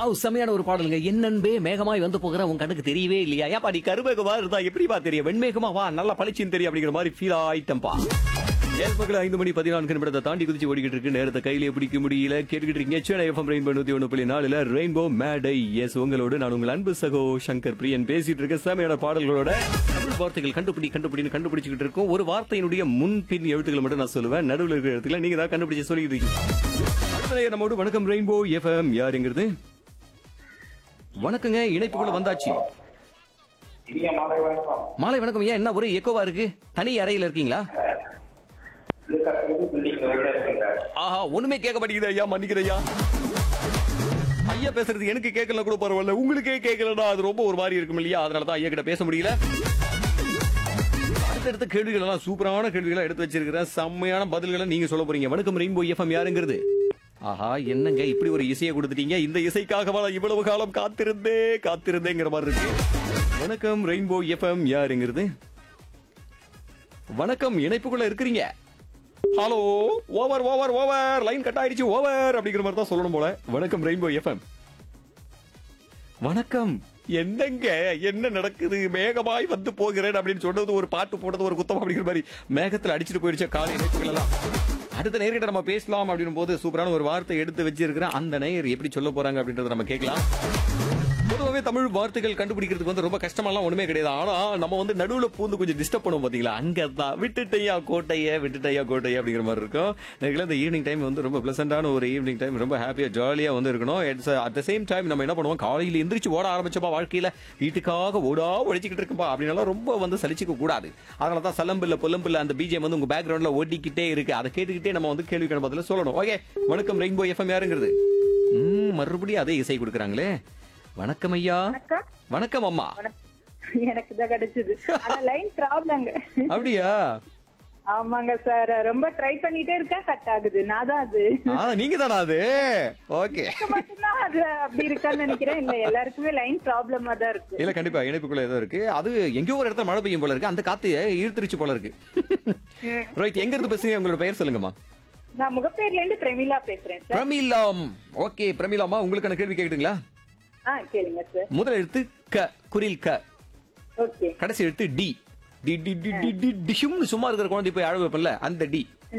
Wow செமையான ஒரு பாடலுங்க என்னன்பே மேகமாய் வந்து போகிற உன் கண்ணுக்கு தெரியவே இல்லையா ஏப்பா நீ கருமேகமா இருந்தா எப்படிப்பா தெரியும் வெண்மேகமா வா நல்லா பளிச்சுன்னு தெரியும் அப்படிங்கிற மாதிரி ஃபீல் ஆயிட்டம்பா ஏற்பகல ஐந்து மணி பதினான்கு நிமிடத்தை தாண்டி குதிச்சு ஓடிக்கிட்டு இருக்கு நேரத்தை கையிலே பிடிக்க முடியல கேட்டுக்கிட்டு இருக்கீங்க சென்னை எஃப்எம் ரெயின்போ நூத்தி ஒண்ணு புள்ளி நாலுல ரெயின்போ மேடை எஸ் உங்களோடு நான் உங்கள் அன்பு சகோ சங்கர் பிரியன் பேசிட்டு இருக்க செமையான பாடல்களோட தமிழ் வார்த்தைகள் கண்டுபிடி கண்டுபிடின்னு கண்டுபிடிச்சிக்கிட்டு இருக்கோம் ஒரு வார்த்தையினுடைய முன் பின் எழுத்துக்களை மட்டும் நான் சொல்லுவேன் நடுவில் இருக்கிற இடத்துல நீங்க தான் கண்டுபிடிச்சு சொல்லிட்டு இருக்கீங்க அடுத்த நேயர் நம்மோடு வணக்கம் ரெயின்போ எஃப்எம் யாருங்கிறது வணக்கங்க இணைப்புக்குள்ள வந்தாச்சு இனிய மாலை வணக்கம் மாலை வணக்கம் ஏன் என்ன ஒரே எக்கோவா இருக்கு தனி அறையில இருக்கீங்களா lucas பில்டிங் வெளியில இருக்கீங்க ஆஹா ஒண்ணுமே கேட்க மாட்டேங்குது ஐயா மன்னிக்கிறேன் ஐயா ஐயா பேசுறது எனக்கு கேட்கல கூட பரவாயில்ல உங்களுக்கே கேட்கலடா அது ரொம்ப ஒரு மாதிரி இருக்கும் இல்லையா அதனால தான் ஐயா கிட்ட பேச முடியல அடுத்தடுத்த கேள்விகள் எல்லாம் சூப்பரான கேள்விகளை எடுத்து வச்சிருக்கிறேன் செம்மையான பதில்களை நீங்க சொல்ல போறீங்க வணக்கம் ரெயின்போ எஃப்எம் யாருங்கிறது ஆஹா என்னங்க இப்படி ஒரு இசையை கொடுத்துட்டீங்க இந்த இசைக்காகவா நான் இவ்வளவு காலம் காத்திருந்தே காத்திருந்தேங்கிற மாதிரி இருக்கு வணக்கம் ரெயின்போ எஃப்எம் யாருங்கிறது வணக்கம் இணைப்புக்குள்ள இருக்கிறீங்க hello over over over line cut ஆயிடுச்சு ஓவர் அப்படிங்கிற மாதிரி தான் சொல்லணும் போல வணக்கம் ரெயின்போ எஃப்எம் வணக்கம் என்னங்க என்ன நடக்குது மேகமாய் வந்து போகிறேன் அப்படின்னு சொன்னது ஒரு பாட்டு போட்டது ஒரு குத்தம் அப்படிங்கிற மாதிரி மேகத்துல அடிச்சிட்டு போயிடுச்ச காலை இணைப்புகள் எல்லாம் அடுத்த நேர்கிட்ட நம்ம பேசலாம் அப்படின்னும் போது சூப்பரான ஒரு வார்த்தை எடுத்து வச்சிருக்கிறேன் அந்த நேயர் எப்படி சொல்ல போறாங்க அப்படின்றத நம்ம கேட்கலாம் பொதுவாகவே தமிழ் வார்த்தைகள் கண்டுபிடிக்கிறதுக்கு வந்து ரொம்ப கஷ்டமெல்லாம் ஒண்ணுமே கிடையாது ஆனா நம்ம வந்து நடுவுல பூந்து கொஞ்சம் டிஸ்டர்ப் பண்ணுவோம் பாத்தீங்களா அங்க தான் விட்டுட்டையா கோட்டைய விட்டுட்டையா கோட்டையா அப்படிங்கிற மாதிரி இருக்கும் எனக்கு இந்த ஈவினிங் டைம் வந்து ரொம்ப பிளசண்டான ஒரு ஈவினிங் டைம் ரொம்ப ஹாப்பியா ஜாலியா வந்து இருக்கணும் it's at the same time நம்ம என்ன பண்ணுவோம் காலையில எந்திரிச்சு ஓட ஆரம்பிச்சப்பா வாழ்க்கையில வீட்டுக்காக ஓடா ஒழிச்சுக்கிட்டு இருக்குப்பா அப்படின்னாலும் ரொம்ப வந்து சலிச்சுக்க கூடாது அதனால தான் சலம்பில்ல பொல்லம்பில்ல அந்த பிஜிஎம் வந்து உங்க பேக்ரவுண்ட்ல ஓடிக்கிட்டே இருக்கு அதை கேட்டுக்கிட்டே நம்ம வந்து கேள்வி கணபத்துல சொல்லணும் ஓகே வணக்கம் ரெயின்போ எஃப்எம் யாருங்கிறது ம், மறுபடியும் அதே இசை கொடுக்குறாங்களே வணக்கம் ஐயா வணக்கம். வணக்கம் அம்மா எனக்கு தான் கிடைச்சது ஆனா லைன் ப்ராப்ளங்க அப்படியா ஆமாங்க சார் ரொம்ப ட்ரை பண்ணிட்டே இருக்கேன் கட் ஆகுது நான் தான் அது ஆ நீங்க தானா அது ஓகே எனக்கு மட்டும்தான் அது அப்படி இருக்கான்னு நினைக்கிறேன் இல்ல எல்லாருக்குமே லைன் ப்ராப்ளமா தான் இருக்கு இல்ல கண்டிப்பா இணைப்புக்குள்ள ஏதோ இருக்கு அது எங்கேயோ ஒரு இடத்துல மழை பெய்யும் போல இருக்கு அந்த காத்து இழுத்துருச்சு போல இருக்கு ரைட் எங்க இருந்து பேசுறீங்க உங்களோட பெயர் சொல்லுங்கம்மா நான் முகப்பேர்ல இருந்து பிரமிளா பேசுறேன் சார் பிரமிலாம் ஓகே பிரமிலாமா உங்களுக்கான கேள்வி கேக்குதுங்களா ஆ கேளுங்க சார் முதல் எழுத்து க குரில் க ஓகே கடைசி எழுத்து D D D D D D டிஷும்னு சும்மா இருக்கிற குழந்தை போய் அழ வைப்பல அந்த டி